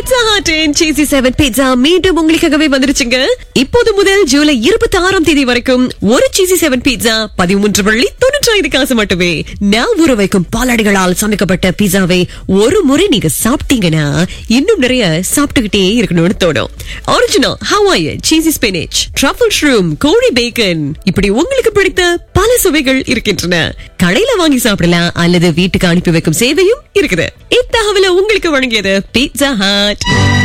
pizza ஹாட்டின் cheesy seven pizza மீண்டும் உங்களுக்காகவே வந்துருச்சுங்க இப்போது முதல் ஜூலை இருபத்தி ஆறாம் தேதி வரைக்கும் ஒரு சீசி செவன் பீட்சா பதிமூன்று வள்ளி தொண்ணூற்றி ஐந்து காசு மட்டுமே நான் ஊற வைக்கும் பாலாடைகளால் சமைக்கப்பட்ட பீட்சாவை ஒரு முறை நீங்க சாப்பிட்டீங்கன்னா இன்னும் நிறைய சாப்பிட்டுக்கிட்டே இருக்கணும்னு தோணும் original Hawaii cheesy spinach truffle shroom கோழி பேக்கன் இப்படி உங்களுக்கு பிடித்த பல சுவைகள் இருக்கின்றன கடையில வாங்கி சாப்பிடலாம் அல்லது வீட்டுக்கு அனுப்பி வைக்கும் சேவையும் இருக்குது இத்தகவலை உங்களுக்கு வழங்கியது பீட்சா ஹாட்